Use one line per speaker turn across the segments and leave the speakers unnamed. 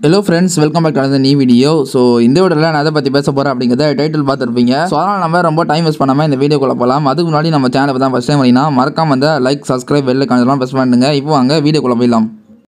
hello friends welcome back to நீ video so இந்த வீடியோவில் நான் எதை பற்றி பேச போகிறேன் அப்படிங்கிறத டைட்டில் பார்த்துருப்பீங்க ஸோ அதனால் நம்ம ரொம்ப டைம் வேஸ்ட் பண்ணாமல் இந்த வீடியோக்குள்ள போகலாம் அதுக்கு முன்னாடி நம்ம சேனலை தான் ஃபஸ்ட் டைம் வரீங்கன்னா மறக்காம வந்து லைக் சப்ஸ்கிரைப் வெள்ளை காணலாம் ப்ரெஸ் பண்ணுங்க இப்போ வாங்க வீடியோக்குள்ள போயிடலாம்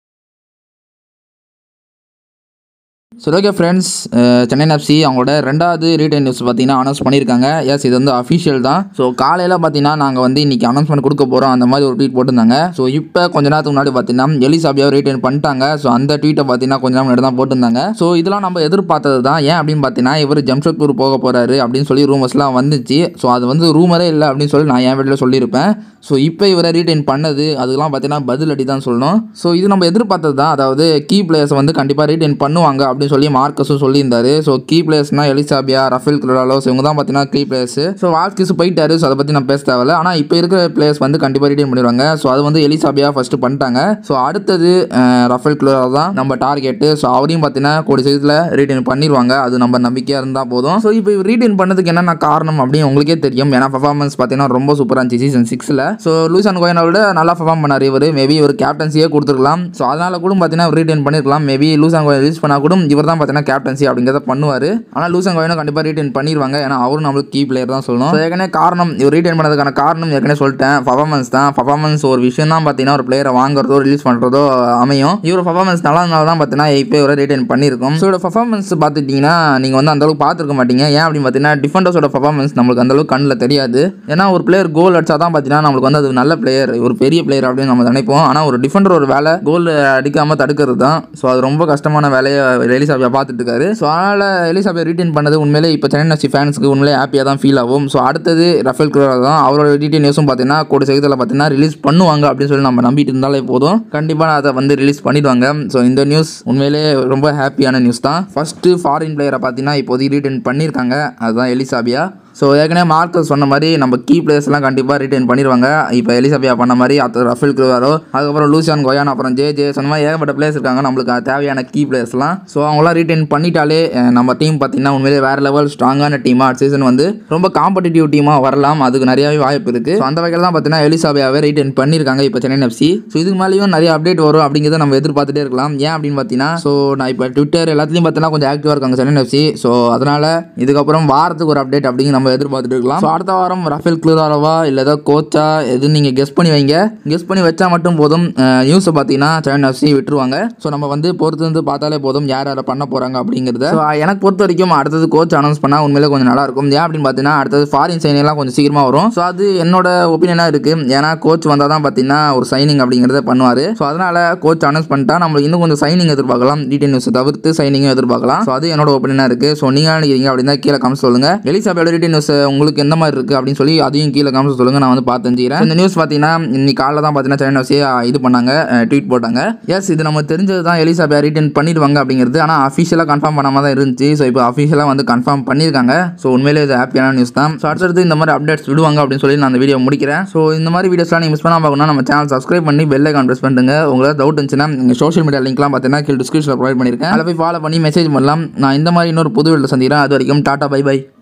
சரி ஓகே ஃப்ரெண்ட்ஸ் சென்னை எஃப்சி அவங்களோட ரெண்டாவது ரீட்டைன் நியூஸ் பார்த்தீங்கன்னா அனௌன்ஸ் பண்ணியிருக்காங்க எஸ் இது வந்து அஃபிஷியல் தான் ஸோ காலையில் பார்த்தீங்கன்னா நாங்கள் வந்து இன்றைக்கி அனௌன்ஸ்மெண்ட் கொடுக்க போகிறோம் அந்த மாதிரி ஒரு ட்வீட் போட்டிருந்தாங்க ஸோ இப்போ கொஞ்ச நேரத்துக்கு முன்னாடி பார்த்தீங்கன்னா எலிசாபியாவை ரீட்டைன் பண்ணிட்டாங்க ஸோ அந்த ட்வீட்டை பார்த்தீங்கன்னா கொஞ்ச நேரம் முன்னாடி தான் போட்டிருந்தாங்க ஸோ இதெல்லாம் நம்ம எதிர்பார்த்தது தான் ஏன் அப்படின்னு பார்த்தீங்கன்னா இவர் ஜம்ஷெட்பூர் போக போகிறாரு அப்படின்னு சொல்லி ரூமர்ஸ்லாம் வந்துச்சு ஸோ அது வந்து ரூமரே இல்லை அப்படின்னு சொல்லி நான் என் வீட்டில் சொல்லியிருப்பேன் ஸோ இப்போ இவரை ரீட்டைன் பண்ணது அதுக்கெல்லாம் பார்த்தீங்கன்னா பதிலடி தான் சொல்லணும் ஸோ இது நம்ம எதிர்பார்த்தது தான் அதாவது கீ பிளேயர்ஸ் வந்து கண்டிப்பாக ரீட்டைன் பண்ணுவாங்க அப்படின்னு சொல்லி மார்க்கஸும் சொல்லியிருந்தாரு ஸோ கீ பிளேயர்ஸ்னா எலிசாபியா ரஃபேல் குரோலாலோஸ் இவங்க தான் பார்த்தீங்கன்னா கீ பிளேயர்ஸ் ஸோ வால்கிஸ் போயிட்டாரு ஸோ அதை பற்றி நான் பேச தேவையில்ல ஆனால் இப்போ இருக்கிற பிளேயர்ஸ் வந்து கண்டிப்பாக ரீட்டைன் பண்ணிடுவாங்க ஸோ அது வந்து எலிசாபியா ஃபஸ்ட்டு பண்ணிட்டாங்க ஸோ அடுத்தது அஹ், ரஃபேல் குரோலா தான் நம்ம டார்கெட்டு ஸோ அவரையும் பார்த்தீங்கன்னா கூடிய சீக்கிரத்தில் ரீட்டைன் பண்ணிடுவாங்க அது நம்ம நம்பிக்கையாக இருந்தால் போதும் ஸோ இப்போ ரீட்டைன் பண்ணதுக்கு என்னென்ன காரணம் அப்படின்னு உங்களுக்கே தெரியும் ஏன்னா பர்ஃபார்மன்ஸ் பார்த்தீங்கன்னா ரொம்ப சூப்பராக இருந்துச்சு சீசன் சிக்ஸில் ஸோ லூசன் கோயனை விட நல்லா பர்ஃபார்ம் பண்ணார் இவர் மேபி இவர் கேப்டன்சியே கொடுத்துருக்கலாம் ஸோ அதனால கூட பார்த்தீங்கன்னா ரீட்டைன் பண்ணிருக்கலாம் மேபி லூசன் கோயன் ரிலீஸ் பண்ணால் கூட இவர் தான் பார்த்தீங்கன்னா கேப்டன்சி அப்படிங்கிறத பண்ணுவார் ஆனால் லூசன் கோயனும் கண்டிப்பாக ரீட்டைன் பண்ணிடுவாங்க ஏன்னா அவரும் நம்மளுக்கு கீ பிளேயர் தான் சொல்லணும் So, ஏற்கனவே காரணம் இவர் ரீட்டைன் பண்ணதுக்கான காரணம் ஏற்கனவே சொல்லிட்டேன் பர்ஃபார்மன்ஸ் தான் பர்ஃபார்மன்ஸ் ஒரு விஷயம் தான் பார்த்தீங்கன்னா ஒரு பிளேயரை வாங்குறதோ ரிலீஸ் பண்ணுறதோ அமையும் இவர் பர்ஃபார்மன்ஸ் நல்லா இருந்தால் தான் பார்த்தீங்கன்னா இப்போ இவரை ரீட்டைன் பண்ணியிருக்கோம் ஸோ பர்ஃபார்மன்ஸ் பார்த்துட்டிங்கன்னா நீங்கள் வந்து அந்தளவுக்கு பார்த்துருக்க மாட்டீங்க ஏன் அப்படின்னு பார்த்தீங்கன்னா டிஃபெண்டர்ஸோட பர்ஃபார்மன்ஸ் நம்மளுக்கு அந்தளவுக்கு கண்ணில் தெரியாது ஏன்னா ஒரு பிளேயர் கோல் அடிச்சா தான் பார்த்தீங்கன்னா நம்மளுக்கு வந்து அது நல்ல பிளேயர் ஒரு பெரிய பிளேயர் அப்படின்னு நம்ம நினைப்போம் ஆனால் ஒரு டிஃபெண்டர் ஒரு வேலை கோல் அடிக்காமல் தடுக்கிறது தான் ஸோ அது ரொம்ப கஷ்டமான வேலையை எலிசாபியா பார்த்துட்டு இருக்காரு ஸோ அதனால் எலிசாபியா ரீட்டைன் பண்ணது உண்மையிலே இப்போ சென்னை எஃப்சி ஃபேன்ஸ்க்கு உண்மையிலே ஹாப்பியாக தான் ஃபீல் ஆகும் ஸோ அடுத்தது ரஃபேல் குரோரா தான் அவரோட ரீட்டைன் நியூஸும் பார்த்தீங்கன்னா கூட செய்தியில் பார்த்தீங்கன்னா ரிலீஸ் பண்ணுவாங்க அப்படின்னு சொல்லி நம்ம நம்பிட்டு இருந்தாலே போதும் கண்டிப்பாக அதை வந்து ரிலீஸ் பண்ணிடுவாங்க ஸோ இந்த நியூஸ் உண்மையிலே ரொம்ப ஹாப்பியான நியூஸ் தான் ஃபஸ்ட்டு ஃபாரின் பிளேயரை பார்த்தீங்கன்னா இப்போதைக்கு ரீட்டைன் பண்ணியிருக்காங்க அதுதான் எலிசாபியா ஸோ ஏற்கனவே மார்க்கஸ் சொன்ன மாதிரி நம்ம கீ பிளேயர்ஸ்லாம் கண்டிப்பாக ரிட்டைன் பண்ணிடுவாங்க இப்போ எலிசபியா பண்ண மாதிரி அது ரஃபேல் குருவாரோ அதுக்கப்புறம் லூசியான் கோயான் அப்புறம் ஜே ஜே சொன்ன மாதிரி ஏகப்பட்ட பிளேயர்ஸ் இருக்காங்க நம்மளுக்கு அது தேவையான கீ பிளேயர்ஸ்லாம் ஸோ அவங்களாம் ரீட்டைன் பண்ணிட்டாலே அஹ், நம்ம டீம் பார்த்தீங்கன்னா உண்மையிலே வேறு லெவல் ஸ்ட்ராங்கான டீமாக அடுத்த சீசன் வந்து ரொம்ப காம்படிட்டிவ் டீமாக வரலாம் அதுக்கு நிறையாவே வாய்ப்பு இருக்குது ஸோ அந்த வகையில் தான் பார்த்தீங்கன்னா எலிசாபியாவே ரீட்டைன் பண்ணியிருக்காங்க இப்போ சென்னை எஃப்சி ஸோ இதுக்கு மேலேயும் நிறைய அப்டேட் வரும் அப்படிங்கிறத நம்ம எதிர்பார்த்துட்டே இருக்கலாம் ஏன் அப்படின்னு பார்த்தீங்கன்னா ஸோ நான் இப்போ ட்விட்டர் எல்லாத்துலேயும் பார்த்தீங்கன்னா கொஞ்சம் ஆக்டிவாக இருக்காங்க சென்னை எஃப்சி ஸோ அதனால் இதுக்கப்புறம் வாரத்துக்கு ஒரு அப்டேட் அப்படிங்க நம்ம எதிர்பார்த்துட்டு இருக்கலாம் ஸோ அடுத்த வாரம் ரஃபேல் குளூராரவா இல்லை ஏதோ கோச்சா எது நீங்கள் கெஸ் பண்ணி வைங்க கெஸ் பண்ணி வச்சா மட்டும் போதும் நியூஸை பார்த்தீங்கன்னா சென்னை எஃப்சி விட்டுருவாங்க ஸோ நம்ம வந்து பொறுத்து வந்து பார்த்தாலே போதும் யார் யாரை பண்ண போகிறாங்க அப்படிங்கிறத ஸோ எனக்கு பொறுத்த வரைக்கும் அடுத்தது கோச் அனௌன்ஸ் பண்ணால் உண்மையிலே கொஞ்சம் நல்லா இருக்கும் ஏன் அப்படின்னு பார்த்தீங்கன்னா அடுத்தது ஃபாரின் சைனிங்லாம் கொஞ்சம் சீக்கிரமாக வரும் ஸோ அது என்னோட ஒப்பீனியனாக இருக்குது ஏன்னா கோச் வந்தால் தான் பார்த்தீங்கன்னா ஒரு சைனிங் அப்படிங்கிறத பண்ணுவார் ஸோ அதனால் கோச் அனௌன்ஸ் பண்ணிட்டா நம்ம இன்னும் கொஞ்சம் சைனிங் எதிர்பார்க்கலாம் டீடைல் நியூஸ் தவிர்த்து சைனிங்கும் எதிர்பார்க்கலாம் ஸோ அது என்னோட ஒப்பீனியனாக இருக்குது ஸோ நீங்கள் நினைக்கிறீங்க அப்படின்னா கீழே கமெண்ட் சொல்லுங்கள் எலிசாபேட டீடைல் நியூஸ் உங்களுக்கு எந்த மாதிரி இருக்குது அப்படின்னு சொல்லி அதையும் கீழே கமெண்ட் சொல்லுங்கள் நான் வந்து பார்த்து தெரிஞ்சுக்கிறேன் இந்த நியூஸ் பார்த்தீங்கன்னா இன்னைக்கு காலைல தான் பார்த்தீங்கன்னா சென்னை நியூஸே இது பண்ணாங்க ட்வீட் போட்டாங்க எஸ் இது நம்ம தெரிஞ்சது தான் எலிசாபே ரிட்டர்ன் பண்ணிடுவாங்க அப்படிங்கிறது ஆனால் அஃபிஷியலாக கன்ஃபார்ம் பண்ணாமல் தான் இருந்துச்சு ஸோ இப்போ அஃபிஷியலாக வந்து கன்ஃபார்ம் பண்ணியிருக்காங்க ஸோ உண்மையிலே இது ஹாப்பியான நியூஸ் தான் ஸோ அடுத்தடுத்து இந்த மாதிரி அப்டேட்ஸ் விடுவாங்க அப்படின்னு சொல்லி நான் அந்த வீடியோ முடிக்கிறேன் ஸோ இந்த மாதிரி வீடியோஸ்லாம் நீங்கள் மிஸ் பண்ணாமல் பார்க்கணும் நம்ம சேனல் சப்ஸ்கிரைப் பண்ணி பெல் ஐக்கான் ப்ரெஸ் பண்ணுங்க உங்களுக்கு டவுட் இருந்துச்சுன்னா நீங்கள் சோஷியல் மீடியா லிங்க்லாம் பார்த்தீங்கன்னா கீழே டிஸ்கிரிப்ஷனில் ப்ரொவைட் பண்ணியிருக்கேன் அதில் போய் ஃபாலோ பண்ணி மெசேஜ் பண்ணலாம் நான் இந்த மாதிரி இன்னொரு புது வீடியோ சந்திக்கிறேன் அது வரைக்கும் டாட்டா பை பை